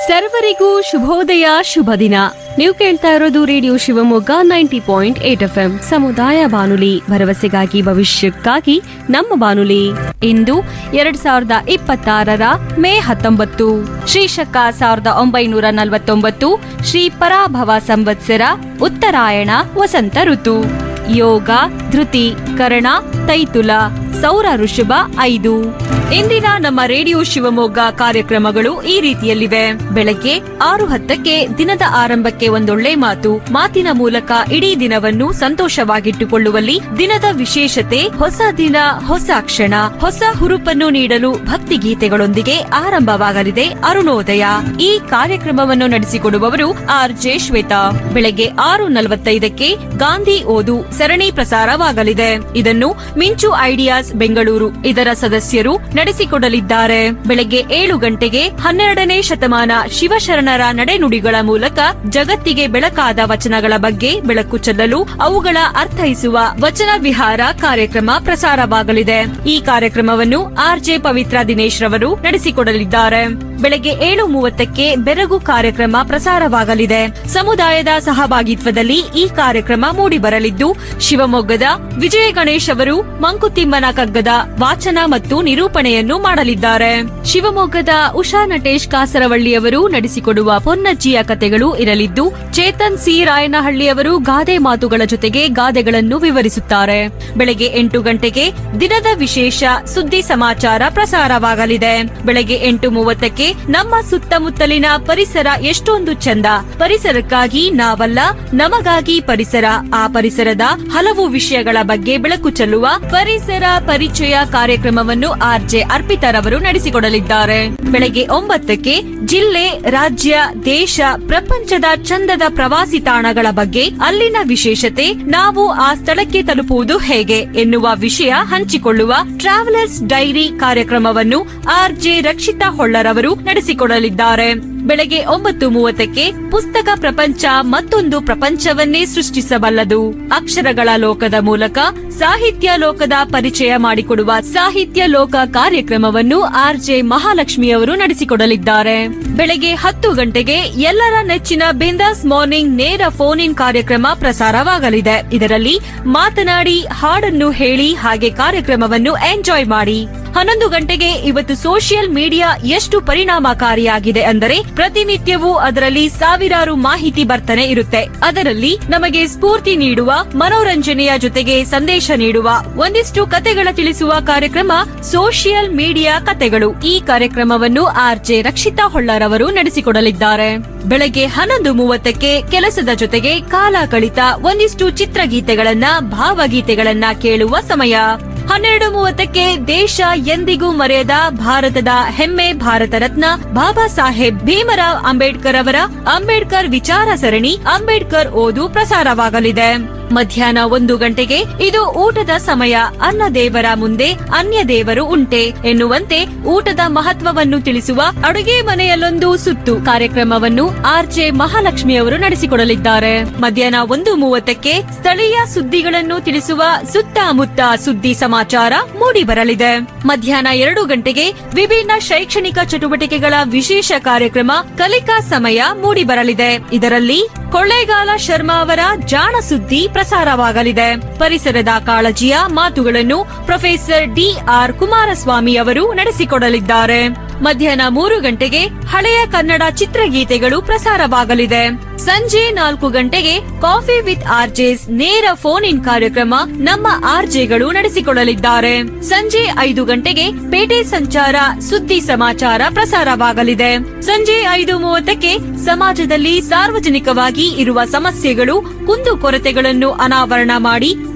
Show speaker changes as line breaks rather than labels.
ಸರ್ವರಿಗೂ ಶುಭೋದಯ ಶುಭ ದಿನ ನೀವು ಕೇಳ್ತಾ ಇರೋದು radio Shivamogga ninety point eight F M ಸಮುದಾಯ ಬಾನುಲಿ ಭರವಸೆಗಾಗಿ ಭವಿಷ್ಯಕ್ಕಾಗಿ ನಮ್ಮ ಬಾನುಲಿ ಇಂದು ಎರಡ್ ಸಾವಿರದ ಇಪ್ಪತ್ತಾರರ ಮೇ ಹತ್ತೊಂಬತ್ತು ಶ್ರೀಶಕ ಸಾವಿರದ ಒಂಬೈನೂರ ನಲವತ್ತೊಂಬತ್ತು ಶ್ರೀ ಪರಾಭವ ಸಂವತ್ಸರ ಉತ್ತರಾಯಣ ವಸಂತ ಋತು ಯೋಗ ಧೃತಿ ಕರ್ಣ ತೈತುಲ ಸೌರ ಋಷಭ ಐದು ಇಂದಿನ ನಮ್ಮ ರೇಡಿಯೋ ಶಿವಮೊಗ್ಗ ಕಾರ್ಯಕ್ರಮಗಳು ಈ ರೀತಿಯಲ್ಲಿವೆ ಬೆಳಗ್ಗೆ ಆರು ಹತ್ತಕ್ಕೆ ದಿನದ ಆರಂಭಕ್ಕೆ ಒಂದೊಳ್ಳೆ ಮಾತು ಮಾತಿನ ಮೂಲಕ ಇಡೀ ದಿನವನ್ನು ಸಂತೋಷವಾಗಿಟ್ಟುಕೊಳ್ಳುವಲ್ಲಿ ದಿನದ ವಿಶೇಷತೆ ಹೊಸ ದಿನ ಹೊಸ ಕ್ಷಣ ಹೊಸ ಹುರುಪನ್ನು ನೀಡಲು ಭಕ್ತಿ ಗೀತೆಗಳೊಂದಿಗೆ ಆರಂಭವಾಗಲಿದೆ ಅರುಣೋದಯ ಈ ಕಾರ್ಯಕ್ರಮವನ್ನು ನಡೆಸಿಕೊಡುವವರು ಆರ್ ಜೆ ಶ್ವೇತಾ ಬೆಳಗ್ಗೆ ಆರು ನಲವತ್ತೈದಕ್ಕೆ ಗಾಂಧಿ ಓದು ಸರಣಿ ಪ್ರಸಾರವಾಗಲಿದೆ ಇದನ್ನು ಮಿಂಚು ಐಡಿಯಾಸ್ ಬೆಂಗಳೂರು ಇದರ ಸದಸ್ಯರು ನಡೆಸಿಕೊಡಲಿದ್ದಾರೆ ಬೆಳಗ್ಗೆ ಏಳು ಗಂಟೆಗೆ ಹನ್ನೆರಡನೇ ಶತಮಾನ ಶಿವಶರಣರ ನಡೆನುಡಿಗಳ ಮೂಲಕ ಜಗತ್ತಿಗೆ ಬೆಳಕಾದ ವಚನಗಳ ಬಗ್ಗೆ ಬೆಳಕು ಚೆಲ್ಲಲು ಅವುಗಳ ಅರ್ಥೈಸುವ ವಚನ ವಿಹಾರ ಕಾರ್ಯಕ್ರಮ ಪ್ರಸಾರವಾಗಲಿದೆ ಈ ಕಾರ್ಯಕ್ರಮವನ್ನು ಆರ್ಜೆ ಪವಿತ್ರ ದಿನೇಶ್ ರವರು ನಡೆಸಿಕೊಡಲಿದ್ದಾರೆ ಬೆಳಗ್ಗೆ ಏಳು ಮೂವತ್ತಕ್ಕೆ ಬೆರಗು ಕಾರ್ಯಕ್ರಮ ಪ್ರಸಾರವಾಗಲಿದೆ ಸಮುದಾಯದ ಸಹಭಾಗಿತ್ವದಲ್ಲಿ ಈ ಕಾರ್ಯಕ್ರಮ ಮೂಡಿಬರಲಿದ್ದು ಶಿವಮೊಗ್ಗದ ವಿಜಯ ಗಣೇಶ್ ಅವರು ಮಂಕುತಿಮ್ಮನ ಕಗ್ಗದ ವಾಚನ ಮತ್ತು ನಿರೂಪಣೆಯನ್ನು ಮಾಡಲಿದ್ದಾರೆ ಶಿವಮೊಗ್ಗದ ಉಷಾ ನಟೇಶ್ ಕಾಸರವಳ್ಳಿಯವರು ನಡೆಸಿಕೊಡುವ ಪೊನ್ನಜ್ಜಿಯ ಕತೆಗಳು ಇರಲಿದ್ದು ಚೇತನ್ ಸಿ ರಾಯನಹಳ್ಳಿಯವರು ಗಾದೆ ಮಾತುಗಳ ಜೊತೆಗೆ ಗಾದೆಗಳನ್ನು ವಿವರಿಸುತ್ತಾರೆ ಬೆಳಗ್ಗೆ ಎಂಟು ಗಂಟೆಗೆ ದಿನದ ವಿಶೇಷ ಸುದ್ದಿ ಸಮಾಚಾರ ಪ್ರಸಾರವಾಗಲಿದೆ ಬೆಳಗ್ಗೆ ಎಂಟು ಮೂವತ್ತಕ್ಕೆ ನಮ್ಮ ಸುತ್ತಮುತ್ತಲಿನ ಪರಿಸರ ಎಷ್ಟೊಂದು ಚಂದ ಪರಿಸರಕ್ಕಾಗಿ ನಾವಲ್ಲ ನಮಗಾಗಿ ಪರಿಸರ ಆ ಪರಿಸರದ ಹಲವು ವಿಷಯಗಳ ಬಗ್ಗೆ ಬೆಳಕು ಚೆಲ್ಲುವ ಪರಿಸರ ಪರಿಚಯ ಕಾರ್ಯಕ್ರಮವನ್ನು ಆರ್ಜೆ ಅರ್ಪಿತರವರು ನಡೆಸಿಕೊಡಲಿದ್ದಾರೆ ಬೆಳಗ್ಗೆ ಒಂಬತ್ತಕ್ಕೆ ಜಿಲ್ಲೆ ರಾಜ್ಯ ದೇಶ ಪ್ರಪಂಚದ ಚಂದದ ಪ್ರವಾಸಿ ತಾಣಗಳ ಬಗ್ಗೆ ಅಲ್ಲಿನ ವಿಶೇಷತೆ ನಾವು ಆ ಸ್ಥಳಕ್ಕೆ ತಲುಪುವುದು ಹೇಗೆ ಎನ್ನುವ ವಿಷಯ ಹಂಚಿಕೊಳ್ಳುವ ಟ್ರಾವೆಲರ್ಸ್ ಡೈರಿ ಕಾರ್ಯಕ್ರಮವನ್ನು ಆರ್ಜೆ ರಕ್ಷಿತಾ ಹೊಳ್ಳರವರು ನಡೆಸಿಕೊಡಲಿದ್ದಾರೆ ಬೆಳಗ್ಗೆ ಒಂಬತ್ತು ಮೂವತ್ತಕ್ಕೆ ಪುಸ್ತಕ ಪ್ರಪಂಚ ಮತ್ತೊಂದು ಪ್ರಪಂಚವನ್ನೇ ಸೃಷ್ಟಿಸಬಲ್ಲದು ಅಕ್ಷರಗಳ ಲೋಕದ ಮೂಲಕ ಸಾಹಿತ್ಯ ಲೋಕದ ಪರಿಚಯ ಮಾಡಿಕೊಡುವ ಸಾಹಿತ್ಯ ಲೋಕ ಕಾರ್ಯಕ್ರಮವನ್ನು ಆರ್ಜೆ ಮಹಾಲಕ್ಷ್ಮಿಯವರು ನಡೆಸಿಕೊಡಲಿದ್ದಾರೆ ಬೆಳಗ್ಗೆ ಹತ್ತು ಗಂಟೆಗೆ ಎಲ್ಲರ ನೆಚ್ಚಿನ ಬಿಂದಾಸ್ ಮಾರ್ನಿಂಗ್ ನೇರ ಫೋನ್ ಇನ್ ಕಾರ್ಯಕ್ರಮ ಪ್ರಸಾರವಾಗಲಿದೆ ಇದರಲ್ಲಿ ಮಾತನಾಡಿ ಹಾಡನ್ನು ಹೇಳಿ ಹಾಗೆ ಕಾರ್ಯಕ್ರಮವನ್ನು ಎಂಜಾಯ್ ಮಾಡಿ ಹನ್ನೊಂದು ಗಂಟೆಗೆ ಇವತ್ತು ಸೋಷಿಯಲ್ ಮೀಡಿಯಾ ಎಷ್ಟು ಪರಿಣಾಮಕಾರಿಯಾಗಿದೆ ಅಂದರೆ ಪ್ರತಿನಿತ್ಯವೂ ಅದರಲ್ಲಿ ಸಾವಿರಾರು ಮಾಹಿತಿ ಬರ್ತನೆ ಇರುತ್ತೆ ಅದರಲ್ಲಿ ನಮಗೆ ಸ್ಫೂರ್ತಿ ನೀಡುವ ಮನೋರಂಜನೆಯ ಜೊತೆಗೆ ಸಂದೇಶ ನೀಡುವ ಒಂದಿಷ್ಟು ಕತೆಗಳ ತಿಳಿಸುವ ಕಾರ್ಯಕ್ರಮ ಸೋಷಿಯಲ್ ಮೀಡಿಯಾ ಕತೆಗಳು ಈ ಕಾರ್ಯಕ್ರಮವನ್ನು ಆರ್ಜೆ ರಕ್ಷಿತಾ ಹೊಳ್ಳರವರು ನಡೆಸಿಕೊಡಲಿದ್ದಾರೆ ಬೆಳಗ್ಗೆ ಹನ್ನೊಂದು ಮೂವತ್ತಕ್ಕೆ ಕೆಲಸದ ಜೊತೆಗೆ ಕಾಲ ಕಳಿತ ಒಂದಿಷ್ಟು ಚಿತ್ರಗೀತೆಗಳನ್ನ ಭಾವಗೀತೆಗಳನ್ನ ಕೇಳುವ ಸಮಯ ಹನ್ನೆರಡು ಮೂವತ್ತಕ್ಕೆ ದೇಶ ಎಂದಿಗೂ ಮರೆಯದ ಭಾರತದ ಹೆಮ್ಮೆ ಭಾರತ ರತ್ನ ಬಾಬಾ ಸಾಹೇಬ್ ಭೀಮರಾವ್ ಅಂಬೇಡ್ಕರ್ ಅವರ ಅಂಬೇಡ್ಕರ್ ವಿಚಾರ ಸರಣಿ ಅಂಬೇಡ್ಕರ್ ಓದು ಪ್ರಸಾರವಾಗಲಿದೆ ಮಧ್ಯಾಹ್ನ ಒಂದು ಗಂಟೆಗೆ ಇದು ಊಟದ ಸಮಯ ಅನ್ನ ದೇವರ ಮುಂದೆ ಅನ್ಯ ದೇವರು ಉಂಟೆ ಎನ್ನುವಂತೆ ಊಟದ ಮಹತ್ವವನ್ನು ತಿಳಿಸುವ ಅಡುಗೆ ಮನೆಯಲ್ಲೊಂದು ಸುತ್ತು ಕಾರ್ಯಕ್ರಮವನ್ನು ಆರ್ಜೆ ಮಹಾಲಕ್ಷ್ಮಿಯವರು ನಡೆಸಿಕೊಡಲಿದ್ದಾರೆ ಮಧ್ಯಾಹ್ನ ಒಂದು ಮೂವತ್ತಕ್ಕೆ ಸ್ಥಳೀಯ ಸುದ್ದಿಗಳನ್ನು ತಿಳಿಸುವ ಸುತ್ತಮುತ್ತ ಸುದ್ದಿ ಸಮಾಚಾರ ಮೂಡಿಬರಲಿದೆ ಮಧ್ಯಾಹ್ನ ಎರಡು ಗಂಟೆಗೆ ವಿಭಿನ್ನ ಶೈಕ್ಷಣಿಕ ಚಟುವಟಿಕೆಗಳ ವಿಶೇಷ ಕಾರ್ಯಕ್ರಮ ಕಲಿಕಾ ಸಮಯ ಮೂಡಿಬರಲಿದೆ ಇದರಲ್ಲಿ ಕೊಳ್ಳೇಗಾಲ ಶರ್ಮಾ ಅವರ ಜಾಣ ಸುದ್ದಿ ಪ್ರಸಾರವಾಗಲಿದೆ ಪರಿಸರದ ಕಾಳಜಿಯ ಮಾತುಗಳನ್ನು ಪ್ರೊಫೆಸರ್ ಡಿ ಆರ್ ಕುಮಾರಸ್ವಾಮಿ ಅವರು ನಡೆಸಿಕೊಡಲಿದ್ದಾರೆ ಮಧ್ಯಾಹ್ನ ಮೂರು ಗಂಟೆಗೆ ಹಳೆಯ ಕನ್ನಡ ಚಿತ್ರಗೀತೆಗಳು ಪ್ರಸಾರವಾಗಲಿದೆ ಸಂಜೆ ನಾಲ್ಕು ಗಂಟೆಗೆ ಕಾಫಿ ವಿತ್ ಆರ್ಜೆಸ್ ನೇರ ಫೋನ್ ಇನ್ ಕಾರ್ಯಕ್ರಮ ನಮ್ಮ ಆರ್ಜೆಗಳು ನಡೆಸಿಕೊಡಲಿದ್ದಾರೆ ಸಂಜೆ ಐದು ಗಂಟೆಗೆ ಪೇಟೆ ಸಂಚಾರ ಸುದ್ದಿ ಸಮಾಚಾರ ಪ್ರಸಾರವಾಗಲಿದೆ ಸಂಜೆ ಐದು ಮೂವತ್ತಕ್ಕೆ ಸಮಾಜದಲ್ಲಿ ಸಾರ್ವಜನಿಕವಾಗಿ ಇರುವ ಸಮಸ್ಯೆಗಳು ಕುಂದುಕೊರತೆಗಳನ್ನು ಅನಾವರಣ ಮಾಡಿ